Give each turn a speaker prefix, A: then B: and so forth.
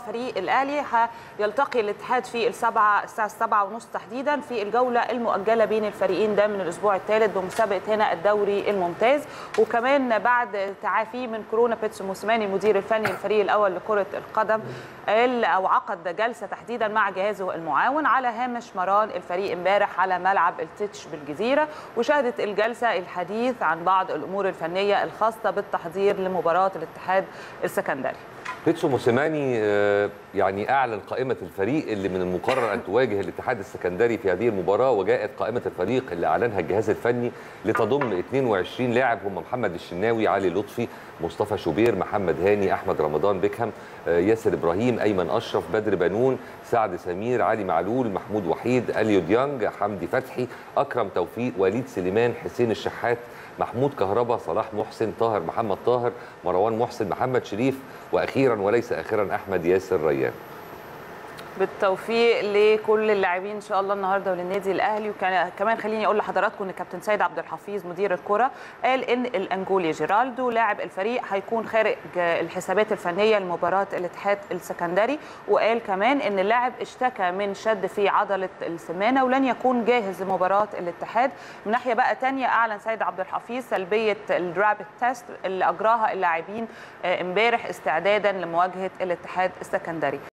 A: فريق الاهلي هيلتقي الاتحاد في السبعة الساعه السبعة ونص تحديدا في الجوله المؤجله بين الفريقين ده من الاسبوع الثالث بمسابقه هنا الدوري الممتاز وكمان بعد تعافي من كورونا بيتسو موسيماني المدير الفني للفريق الاول لكره القدم قال او عقد جلسه تحديدا مع جهازه المعاون على هامش مران الفريق امبارح على ملعب التتش بالجزيره وشهدت الجلسه الحديث عن بعض الامور الفنيه الخاصه بالتحضير لمباراه الاتحاد السكندري
B: بيتسو موسيماني آه، يعني اعلن قائمه الفريق اللي من المقرر ان تواجه الاتحاد السكندري في هذه المباراه وجاءت قائمه الفريق اللي اعلنها الجهاز الفني لتضم 22 لاعب هم محمد الشناوي علي لطفي مصطفى شوبير محمد هاني احمد رمضان بيكهام آه، ياسر ابراهيم ايمن اشرف بدر بنون سعد سمير علي معلول محمود وحيد اليو ديانج حمدي فتحي اكرم توفيق وليد سليمان حسين الشحات محمود كهربا صلاح محسن طاهر محمد طاهر مروان محسن محمد شريف واخيرا وليس اخيرا احمد ياسر ريان
A: بالتوفيق لكل اللاعبين ان شاء الله النهارده وللنادي الاهلي وكمان خليني اقول لحضراتكم ان كابتن سيد عبد الحفيظ مدير الكره قال ان الانجولي جيرالدو لاعب الفريق هيكون خارج الحسابات الفنيه لمباراه الاتحاد السكندري وقال كمان ان اللاعب اشتكى من شد في عضله السمانه ولن يكون جاهز لمباراه الاتحاد من ناحيه بقى ثانيه اعلن سيد عبد الحفيظ سلبيه الرابid تيست اللي اجراها اللاعبين امبارح استعدادا لمواجهه الاتحاد السكندري